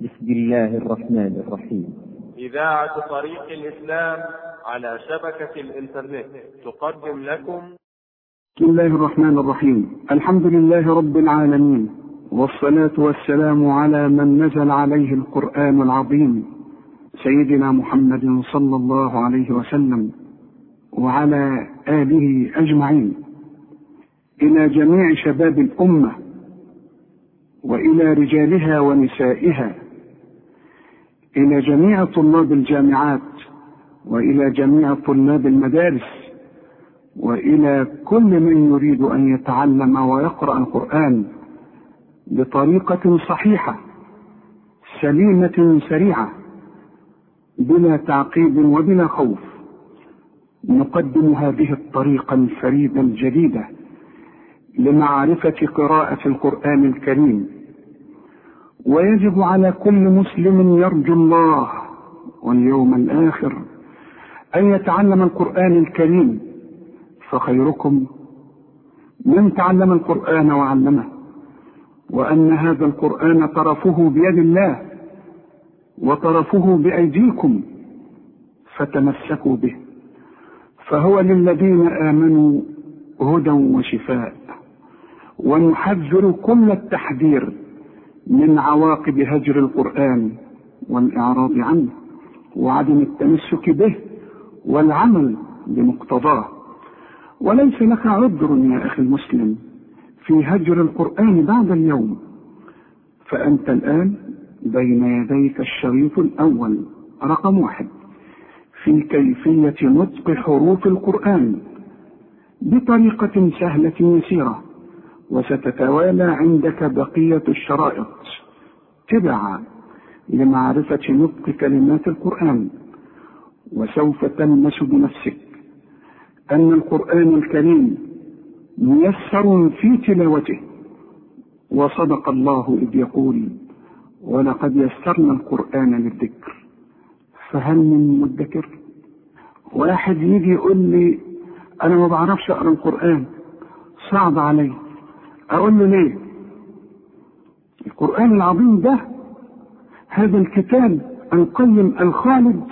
بسم الله الرحمن الرحيم إذاعة طريق الإسلام على شبكة الإنترنت تقدم لكم بسم الله الرحمن الرحيم الحمد لله رب العالمين والصلاة والسلام على من نزل عليه القرآن العظيم سيدنا محمد صلى الله عليه وسلم وعلى آله أجمعين إلى جميع شباب الأمة وإلى رجالها ونسائها إلى جميع طلاب الجامعات وإلى جميع طلاب المدارس وإلى كل من يريد أن يتعلم ويقرأ القرآن بطريقة صحيحة سليمة سريعة بلا تعقيد وبلا خوف نقدم هذه الطريقة الفريدة الجديدة لمعرفة قراءة القرآن الكريم ويجب على كل مسلم يرجو الله واليوم الآخر أن يتعلم القرآن الكريم فخيركم من تعلم القرآن وعلمه وأن هذا القرآن طرفه بيد الله وطرفه بأيديكم فتمسكوا به فهو للذين آمنوا هدى وشفاء ونحذر كل التحذير من عواقب هجر القرآن والإعراض عنه وعدم التمسك به والعمل بمقتضاه وليس لك عذر يا أخي المسلم في هجر القرآن بعد اليوم فأنت الآن بين يديك الشريط الأول رقم واحد في كيفية نطق حروف القرآن بطريقة سهلة يسيرة وستتوالى عندك بقية الشرائط تبعا لمعرفة نطق كلمات القرآن وسوف تلمس بنفسك أن القرآن الكريم ميسر في تلاوته وصدق الله إذ يقول ولقد يسرنا القرآن للذكر فهل من مدكر واحد يجي يقول لي أنا ما بعرفش أقرأ القرآن صعب علي أقول له ليه القرآن العظيم ده هذا الكتاب القيم الخالد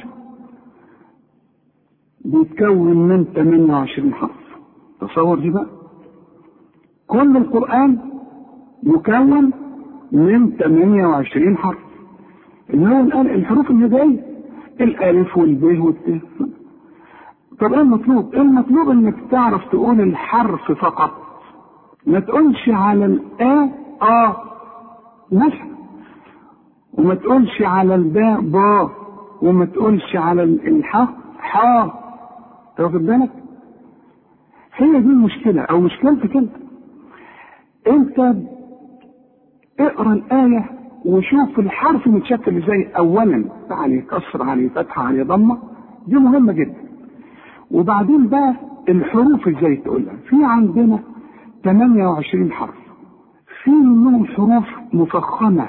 بيتكون من 28 حرف تصور دي بقى كل القرآن مكون من 28 حرف اللي هو الآن الحروف الهداية الألف والب والت طب ايه المطلوب؟ ايه المطلوب انك تعرف تقول الحرف فقط ما تقولش على الآ آ مثلا وما تقولش على الباء با وما تقولش على الحاء حا واخد بالك؟ هي دي المشكلة أو مشكلتك أنت. أنت اقرا الآية وشوف الحرف متشكل ازاي أولا عليه كسر عليه فتحة عليه ضمة دي مهمة جدا. وبعدين بقى الحروف ازاي تقولها؟ في عندنا 28 حرف. في منهم حروف مفخمة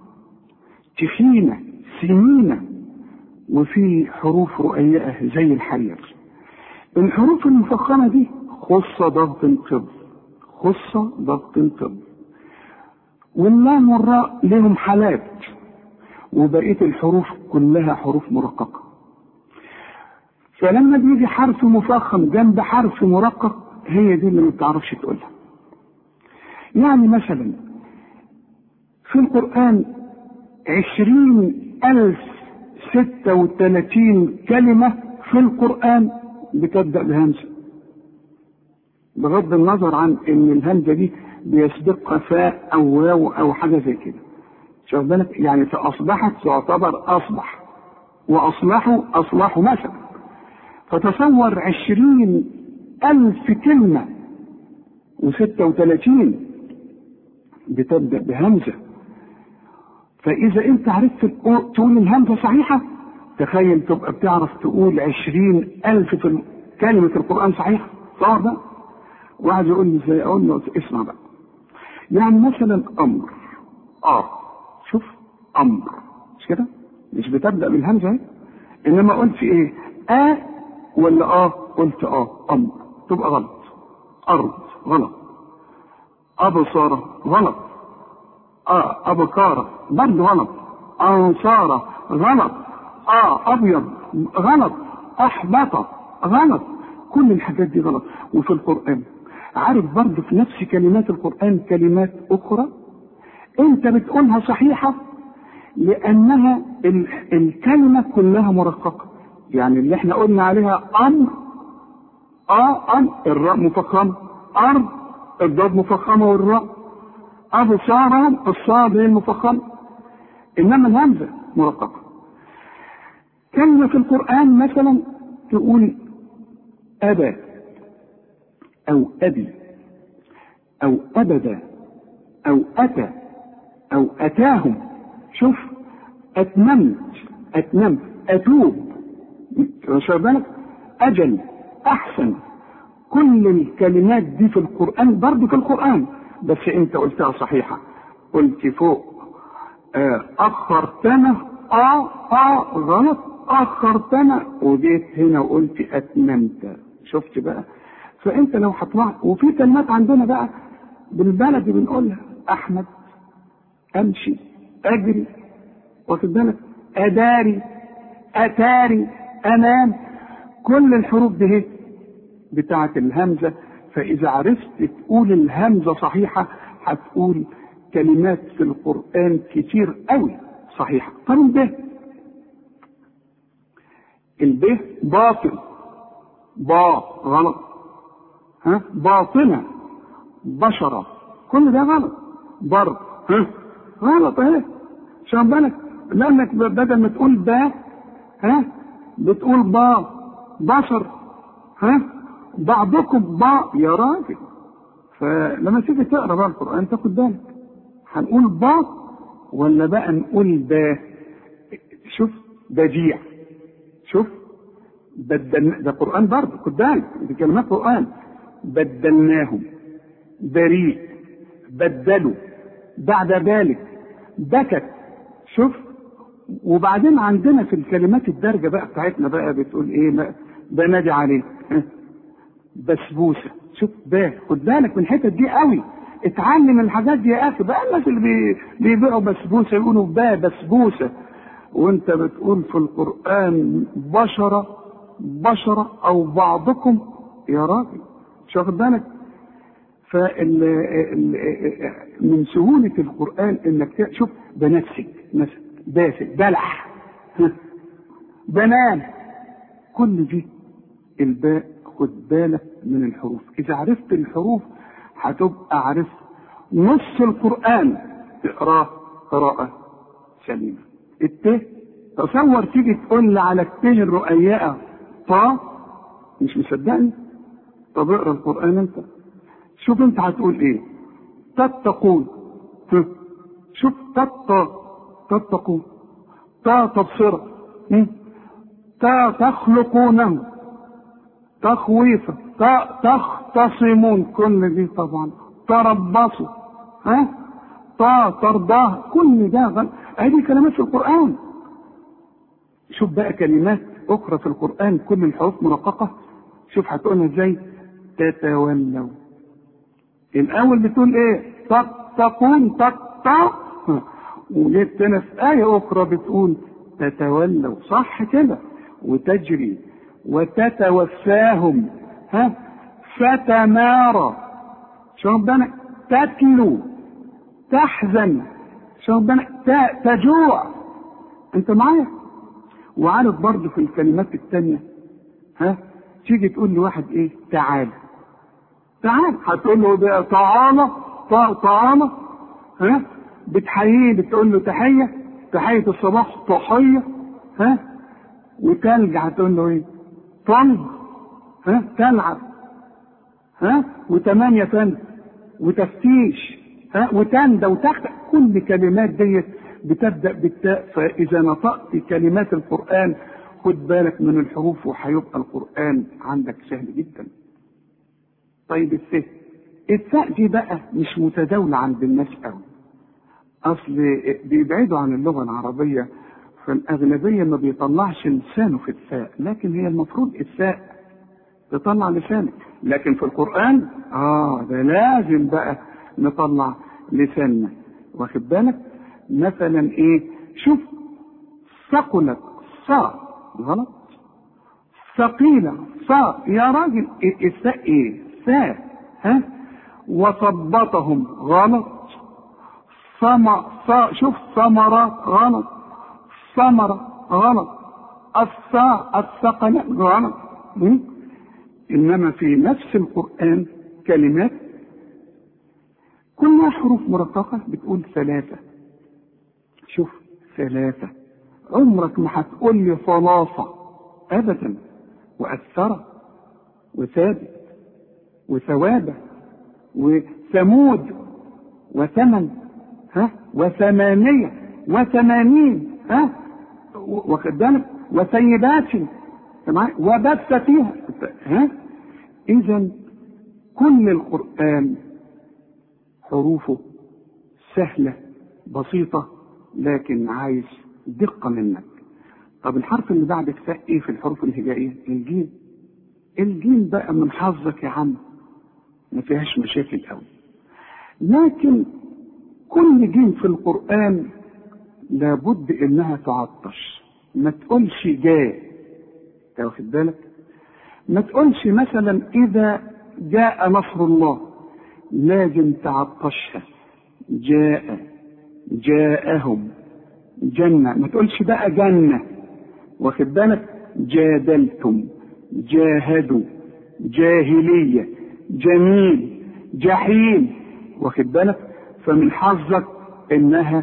تخينة سمينة وفي حروف رؤيئة زي الحرير. الحروف المفخمة دي خص ضغط قبض خص ضغط قبض واللام والراء لهم حالات وبقية الحروف كلها حروف مرققة فلما بيجي حرف مفخم جنب حرف مرقق هي دي اللي ما بتعرفش تقولها يعني مثلا في القرآن عشرين ألف ستة وثلاثين كلمة في القرآن بتبدأ بهمزة بغض النظر عن ان الهمزة دي بيسبقها فاء او واو او حاجة زي كده شوف بالك يعني فأصبحت تعتبر أصبح وأصلحوا أصلحوا مثلا فتصور عشرين ألف كلمة وستة وثلاثين بتبدأ بهمزة فإذا أنت عرفت تقول الهمزة صحيحة تخيل تبقى بتعرف تقول عشرين ألف في كلمة القرآن صحيحة صار ده واحد يقول لي ازاي اقول له اسمع بقى يعني مثلا امر اه شوف امر مش كده مش بتبدا بالهمزه اهي انما قلت ايه اه ولا اه قلت اه امر تبقى غلط ارض غلط ابصار غلط اه ابكار برضه غلط انصار غلط اه ابيض غلط احبط غلط كل الحاجات دي غلط وفي القران عارف برضه في نفس كلمات القران كلمات اخرى انت بتقولها صحيحه لانها ال- الكلمه كلها مرققه يعني اللي احنا قلنا عليها امر اه امر الراء مفخمه ارض الضاد مفخمه والراء ابصارهم الصاد هي المفخمه انما الهمزه مرققه كلمه في القران مثلا تقول ابى او ابي او ابدا او اتى او اتاهم شوف اتممت اتممت اتوب واخد بالك اجل احسن كل الكلمات دي في القران برضه في القران بس انت قلتها صحيحه قلت فوق آه، اخرتنا اه اه غلط اخرتنا وجيت هنا وقلت اتممت شفت بقى فانت لو هتطلع وفي كلمات عندنا بقى بالبلدي بنقولها احمد امشي اجري واخد بالك اداري اتاري انام كل الحروف دي هي بتاعه الهمزه فاذا عرفت تقول الهمزه صحيحه هتقول كلمات في القران كتير قوي صحيحه طب الب الب باطل با غلط ها باطنه بشره كل ده غلط بر ها غلط اهي عشان بالك لانك بدل ما تقول با ها بتقول با بشر ها بعضكم با يا راجل فلما تيجي تقرا بقى القران تاخد بالك هنقول با ولا بقى نقول با شوف بديع شوف بدلنا ده قران برضه خد بالك دي كلمات قران بدلناهم بريء بدلوا بعد ذلك بكت شوف وبعدين عندنا في الكلمات الدارجه بقى بتاعتنا بقى بتقول ايه بقى بنادي عليه ها؟ بسبوسه شوف باه خد بالك من الحتت دي قوي اتعلم الحاجات دي يا اخي بقى الناس اللي بي- بيبيعوا بسبوسه يقولوا با بسبوسه وانت بتقول في القران بشره بشره او بعضكم يا راجل مش واخد بالك فال ال- من سهولة القرآن انك ت- شوف بنفسك مثلا باسل بلح ها، بنان كل دي الباء خد بالك من الحروف اذا عرفت الحروف هتبقى عرفت نص القرآن تقراه قراءة سليمة الت تصور تيجي تقول لي على الت الرؤياء طا مش مصدقني طب اقرا القرآن انت شوف انت هتقول ايه تتقون ها. شوف تت تتقون تا تبصرة هم. تا تخلقونه تخويفا تا تختصمون كل دي طبعا تربصوا ها تا ترضاه كل ده غل... هذه كلمات في القرآن شوف بقى كلمات أخرى في القرآن كل الحروف مرققة شوف هتقولها ازاي تتولوا الأول بتقول إيه تتقون تتق وجيت هنا في آية أخرى بتقول تتولوا صح كده وتجري وتتوفاهم ها فتمارى شو ربنا تتلو تحزن شو ربنا ت- تجوع انت معايا وعارف برضه في الكلمات التانية ها تيجي تقول لواحد ايه تعال تعال هتقول له ده تعالى تع- تعالى ها بتحييه بتقول له تحية تحية الصباح تحية ها وتلج هتقول له ايه طلب ها تلعب ها وثمانية فن وتفتيش ها وتندى وتحت كل كلمات ديت بتبدا بالتاء فاذا نطقت كلمات القران خد بالك من الحروف وهيبقى القران عندك سهل جدا طيب الثاء الثاء دي بقى مش متداولة عند الناس قوي اصل بيبعدوا عن اللغة العربية فالاغلبية ما بيطلعش لسانه في الثاء لكن هي المفروض الثاء تطلع لسانك لكن في القرآن اه ده لازم بقى نطلع لساننا واخد بالك مثلا ايه شوف ثقلت صا غلط ثقيلة صا يا راجل الساء ايه سا ها وثبطهم غلط صم صا شوف ثمرة غلط ثمرة غلط الصاء الثقل غلط م? انما في نفس القرآن كلمات كلها حروف مرققة بتقول ثلاثة شوف ثلاثة عمرك ما هتقول لي ثلاثة أبدا وأثرة وثابت وثوابة وثمود وثمن ها وثمانية وثمانين ها واخد بالك وسيبات وبث فيها ها إذا كل القرآن حروفه سهلة بسيطة لكن عايز دقة منك طب الحرف اللي بعد فاء ايه في الحروف الهجائية الجيم الجيم بقى من حظك يا عم ما فيهاش مشاكل قوي لكن كل جيم في القرآن لابد انها تعطش ما تقولش جاء واخد بالك ما تقولش مثلا اذا جاء نصر الله لازم تعطشها جاء جاءهم جنة ما تقولش بقى جنة واخد بالك جادلتم جاهدوا جاهلية جميل جحيم واخد بالك فمن حظك انها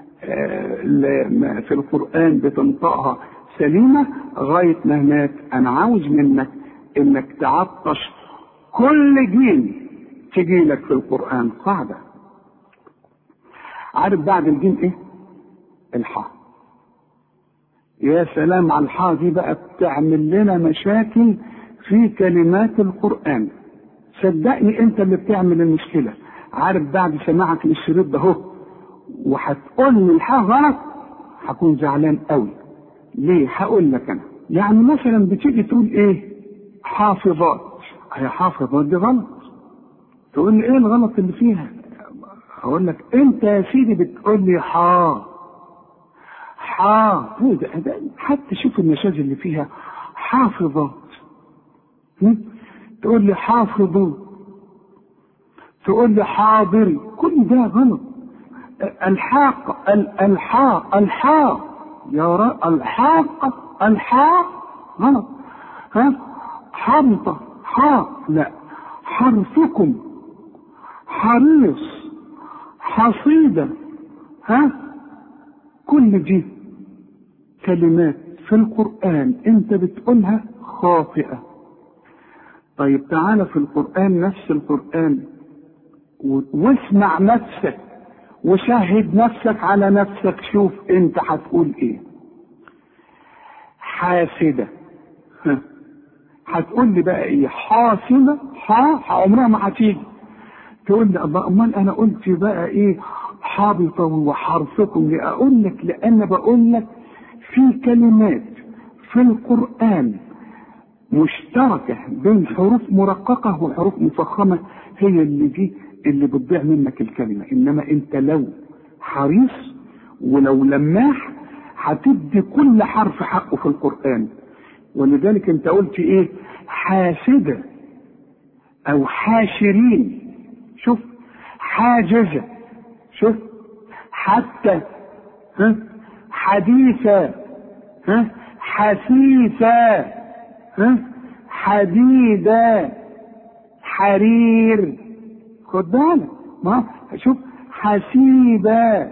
في القرآن بتنطقها سليمة غاية ما هناك انا عاوز منك انك تعطش كل جيم تجي لك في القرآن قاعدة عارف بعد الجيم ايه الحاء يا سلام على الحاء دي بقى بتعمل لنا مشاكل في كلمات القرآن صدقني انت اللي بتعمل المشكلة عارف بعد سماعك للشريط ده اهو وهتقول لي الحاء غلط هكون زعلان قوي ليه هقول لك انا يعني مثلا بتيجي تقول ايه حافظات هي حافظات دي غلط تقول لي ايه الغلط اللي فيها اقول لك انت يا سيدي بتقول لي حا حا ايه ده ده حتى شوف المشاز اللي فيها حافظات تقول لي حافظوا تقول لي حاضر كل ده غلط الحاق الحاء الحاء يا رب الحاق الحاء غلط ها حرطة حاء لا حرفكم حريص حصيدة ها كل دي كلمات في القرآن انت بتقولها خاطئة طيب تعالى في القرآن نفس القرآن واسمع نفسك وشاهد نفسك على نفسك شوف انت هتقول ايه حاسدة هتقول لي بقى ايه حاسدة ها عمرها ما هتيجي تقول لي الله امال انا قلت بقى ايه حابطة وحرفكم ليه اقول لك لان بقول لك في كلمات في القرآن مشتركة بين حروف مرققة وحروف مفخمة هي اللي دي اللي بتضيع منك الكلمة إنما أنت لو حريص ولو لماح هتدي كل حرف حقه في القرآن ولذلك أنت قلت إيه حاسدة أو حاشرين شوف حاجزة شوف حتى ها حديثة ها حسيسة ها حديدة حرير خد بالك ما شوف حسيبة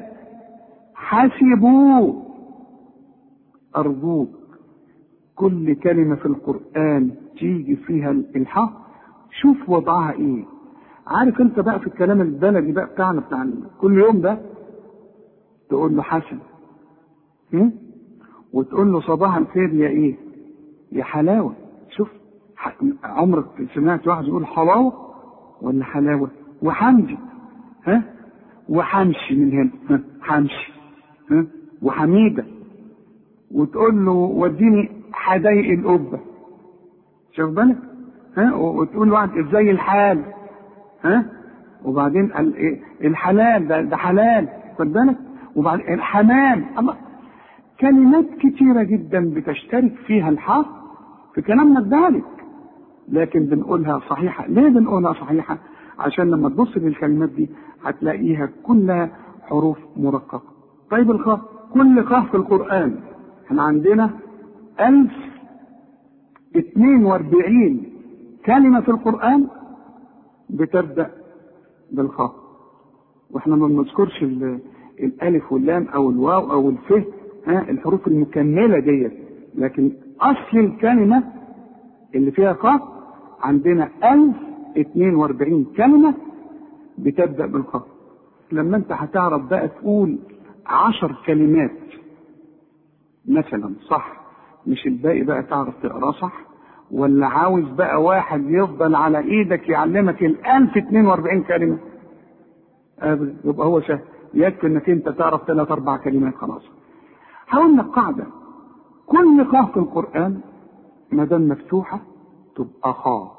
حسبوا أرجوك كل كلمة في القرآن تيجي فيها الحق شوف وضعها ايه عارف انت بقى في الكلام البلدي بقى بتاعنا بتاع كل يوم ده تقول له حسن م? وتقول له صباح الخير يا ايه يا حلاوة شوف عمرك سمعت واحد يقول حلاوة ولا حلاوة وحمدي ها وحمشي من هنا ها حمشي ها وحميدة وتقول له وديني حدايق القبة شوف بالك ها وتقول واحد ازاي الحال ها وبعدين الحلال ده, ده حلال خد بالك وبعد حمام الله كلمات كتيرة جدا بتشترك فيها الحاء في كلامنا الذلك لكن بنقولها صحيحة ليه بنقولها صحيحة عشان لما تبص للكلمات دي هتلاقيها كلها حروف مرققة طيب الخاء كل خاء في القرآن احنا عندنا ألف اتنين واربعين كلمة في القرآن بتبدأ بالخاء واحنا ما بنذكرش الألف واللام أو الواو أو الف ها الحروف المكملة ديت لكن أصل الكلمة اللي فيها خاء عندنا 1042 كلمة بتبدأ بالخاء لما انت هتعرف بقى تقول عشر كلمات مثلا صح مش الباقي بقى تعرف تقراه صح ولا عاوز بقى واحد يفضل على ايدك يعلمك ال 1042 كلمة أبدا يبقى هو سهل يكفي انك انت تعرف ثلاث اربع كلمات خلاص هقول لك قاعدة كل خاء في القرآن ما دام مفتوحة تبقى خاء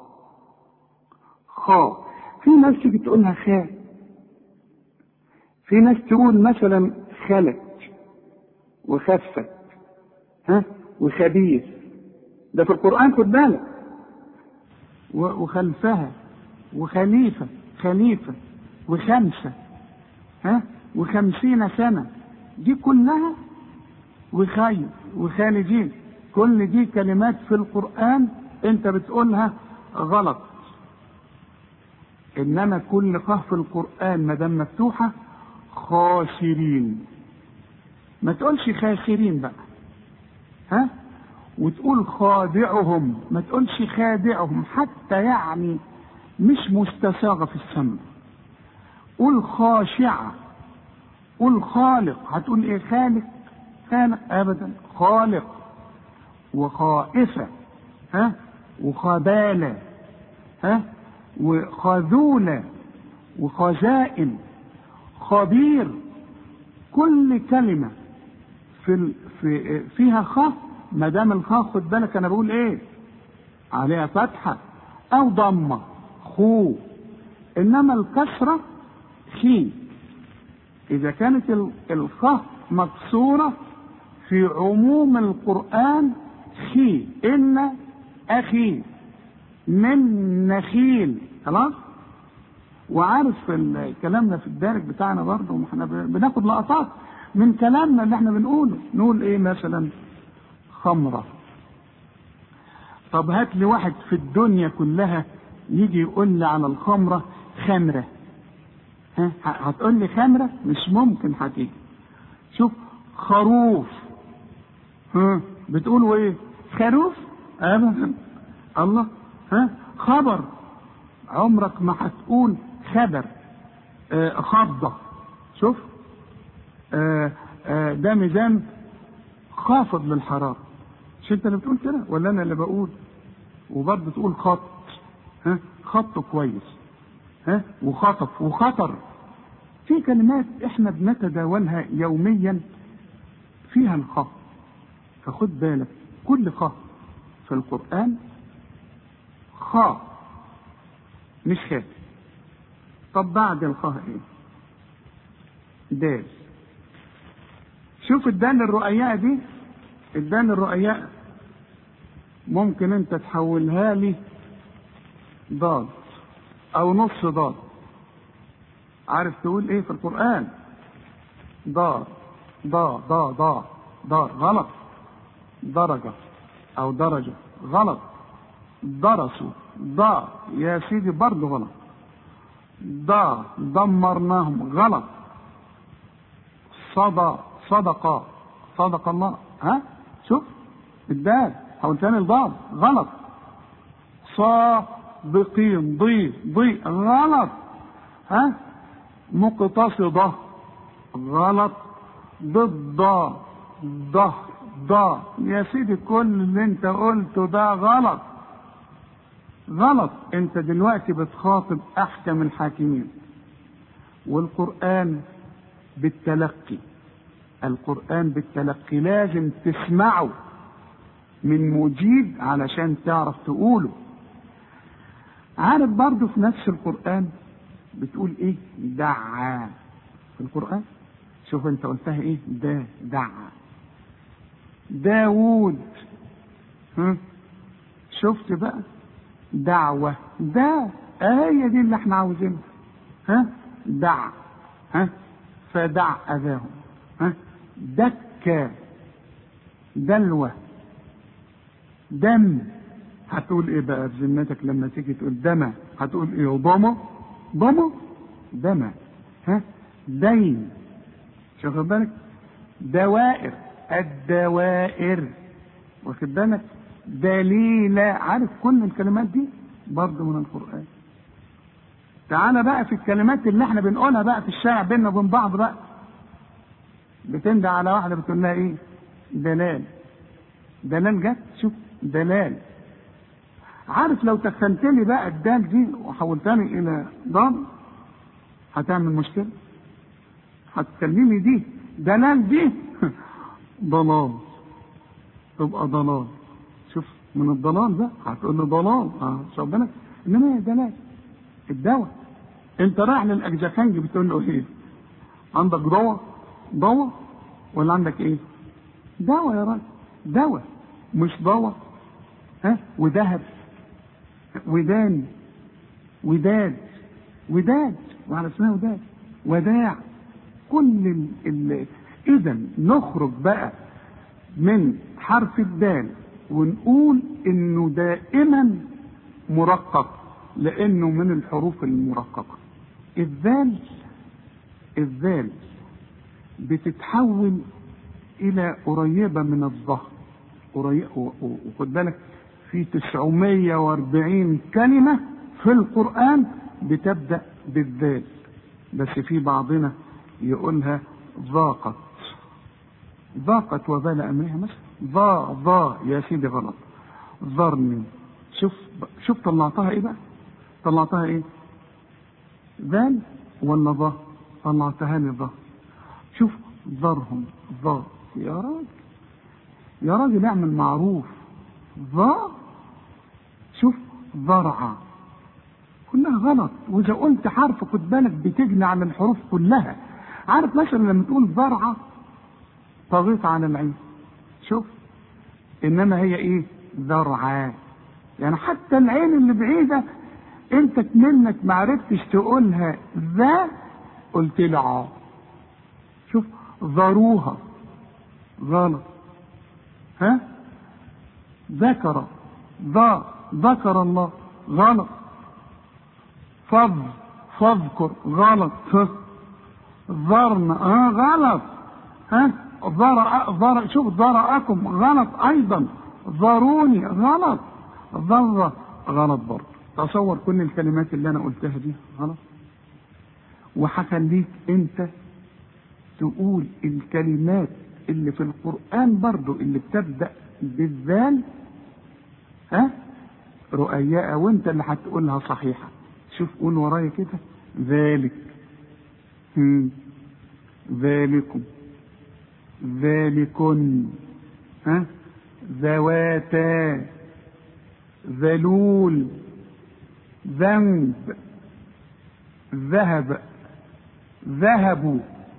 خاء في ناس تيجي تقولها خاء في ناس تقول مثلا خلت وخفت ها وخبيث ده في القرآن خد بالك وخلفها وخليفة خليفة وخمسة ها وخمسين سنة دي كلها وخير وخالدين كل دي كلمات في القرآن انت بتقولها غلط انما كل قاف في القرآن ما دام مفتوحة خاسرين ما تقولش خاسرين بقى ها وتقول خادعهم ما تقولش خادعهم حتى يعني مش مستساغة في السمع قول خاشعة قول خالق هتقول ايه خالق خالق ابدا خالق وخائفة ها وخبالة ها وخذولة وخزائن خبير كل كلمة في ال... في فيها خاء ما دام الخاء خد بالك انا بقول ايه عليها فتحة او ضمة خو انما الكسرة خي اذا كانت الخاء مكسورة في عموم القرآن خي إن أخي من نخيل خلاص وعارف كلامنا في الدارج بتاعنا برضه احنا بناخد لقطات من كلامنا اللي احنا بنقوله نقول ايه مثلا خمرة طب هات لي واحد في الدنيا كلها يجي يقول لي على الخمرة خمرة ها هتقول لي خمرة مش ممكن هتيجي شوف خروف ها بتقولوا ايه خروف ابدا الله ها خبر عمرك ما هتقول خبر آه خضة شوف آه آه ده ميزان خافض للحرارة مش انت اللي بتقول كده ولا انا اللي بقول وبرضه تقول خط ها خط كويس ها وخطف وخطر في كلمات احنا بنتداولها يوميا فيها الخط فخد بالك كل خاء في القرآن خاء مش خاء طب بعد الخاء ايه دال شوف الدال الرؤياء دي الدال الرؤياء ممكن انت تحولها لي ضاد او نص ضاد عارف تقول ايه في القرآن ضاد ضا ضا ضا ضا غلط درجة أو درجة غلط درسوا ضا يا سيدي برضه غلط ضا دمرناهم غلط صدى صدق صدق الله ها شوف الدال حول تاني الضاد غلط صادقين ضي ضي غلط ها مقتصدة غلط ضد ضه ضا يا سيدي كل اللي انت قلته ده غلط غلط انت دلوقتي بتخاطب احكم الحاكمين والقرآن بالتلقي القرآن بالتلقي لازم تسمعه من مجيب علشان تعرف تقوله عارف برضه في نفس القرآن بتقول ايه دعا في القرآن شوف انت قلتها ايه دا دع داوود ها شفت بقى دعوة دا هي دي اللي احنا عاوزينها ها دع ها فدع أذاهم ها دكة دلوة دم هتقول ايه بقى بذمتك لما تيجي تقول دم هتقول ايه ضمى ضمى دم ها دين شوف بالك دوائر الدوائر واخد بالك دليلة عارف كل الكلمات دي برضه من القرآن تعالى بقى في الكلمات اللي احنا بنقولها بقى في الشارع بيننا وبين بعض بقى بتندى على واحدة بتقول لها ايه دلال دلال جت شوف دلال عارف لو تخنت لي بقى الدال دي وحولتني الى ضم هتعمل مشكلة هتكلمي دي دلال دي ضلال تبقى ضلال شوف من الضلال ده هتقول له ضلال اه شوف بالك انما هي دلال الدواء انت رايح للاجزخانج بتقول له ايه عندك دواء دواء ولا عندك ايه دواء يا راجل دواء مش دواء ها وذهب ودان وداد وداد وعلى اسمها وداد وداع كل ال ال اذا نخرج بقى من حرف الدال ونقول انه دائما مرقق لانه من الحروف المرققه الذال الذال بتتحول الى قريبه من الظهر قريب وخد بالك في 940 كلمه في القران بتبدا بالذال بس في بعضنا يقولها ضاقت ضاقت وبال امرها مثلا ضا ضا يا سيدي غلط ذرني شوف شوف طلعتها ايه بقى طلعتها ايه ذال ولا ضا طلعتها لي ضا شوف ذرهم ضا يا راجل يا راجل اعمل معروف ضا شوف ضرعة كلها غلط واذا قلت حرف خد بالك بتجني على الحروف كلها عارف مثلا لما تقول ضرعة طغيت على العين شوف انما هي ايه ذرعة يعني حتى العين اللي بعيدة انت منك ما عرفتش تقولها ذا قلت لي ع شوف ذروها غلط ها ذكر ذا ذكر الله غلط فض فاذكر غلط ذرن اه غلط ها ذرأ ذرأ شوف ذرأكم غلط ايضا ذروني غلط ذرة غلط برضه تصور كل الكلمات اللي انا قلتها دي غلط وهخليك انت تقول الكلمات اللي في القرآن برضو اللي بتبدأ بالذال ها رؤياء وانت اللي هتقولها صحيحة شوف قول ورايا كده ذلك هم. ذلكم ذلكن ها ذواتا ذلول ذنب ذهب ذهبوا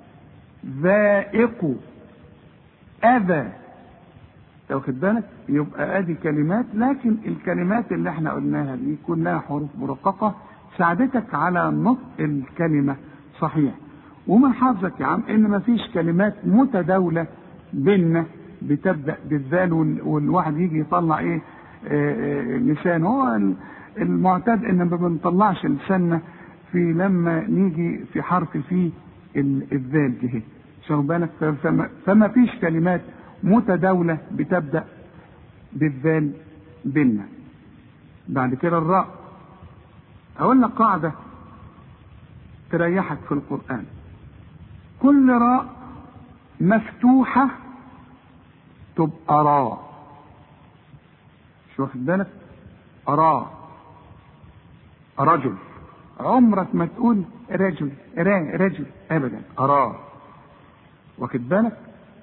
ذائق أذى لو خد بالك يبقى ادي كلمات لكن الكلمات اللي احنا قلناها دي كلها حروف مرققه ساعدتك على نطق الكلمه صحيح ومن حظك يا عم ان مفيش كلمات متداوله بيننا بتبدا بالذال والواحد يجي يطلع ايه آه لسان هو المعتاد ان ما بنطلعش لساننا في لما نيجي في حرف فيه الذال دي شوف بالك فما, فما فيش كلمات متداولة بتبدأ بالذال بيننا بعد كده الراء أقول لك قاعدة تريحك في القرآن كل راء مفتوحة تبقى راء شو واخد بالك راء رجل عمرك ما تقول رجل را رجل ابدا اراه واخد بالك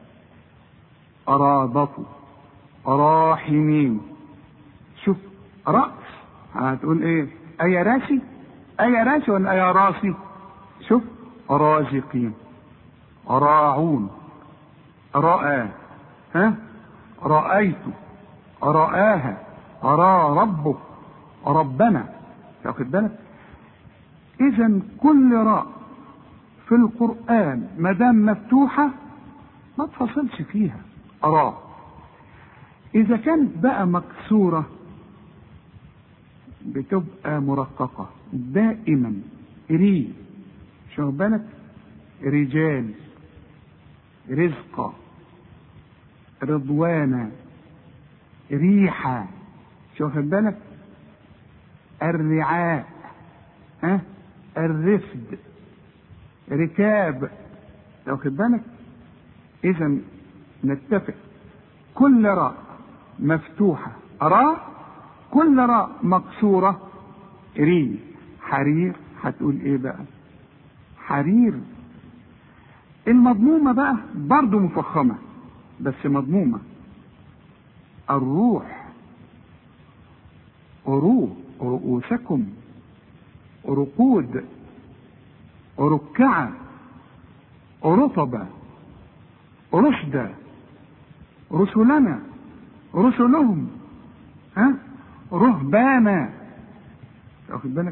ارادته راحمين شوف راس هتقول ايه اي راسي اي راسي ولا اي راسي شوف رازقين راعون رأى ها رأيت رآها أرى ربك ربنا تاخد بالك إذا كل راء في القرآن ما دام مفتوحة ما تفصلش فيها أراه إذا كانت بقى مكسورة بتبقى مرققة دائما ري شو بالك رجال رزقا رضوانا ريحا شو واخد بالك الرعاء ها الرفد ركاب واخد بالك اذا نتفق كل راء مفتوحة راء كل راء مكسورة ري حرير هتقول ايه بقى حرير المضمومة بقى برضو مفخمة بس مضمومة الروح أروه رؤوسكم رقود ركعة رطبة رشدة رسلنا رسلهم ها رهبانا واخد بالك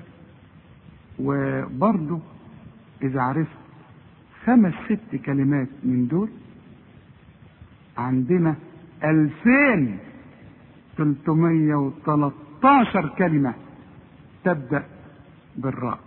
وبرضه إذا عرفت خمس ست كلمات من دول عندنا ألفين تلتمية وتلاتاشر كلمة تبدأ بالراء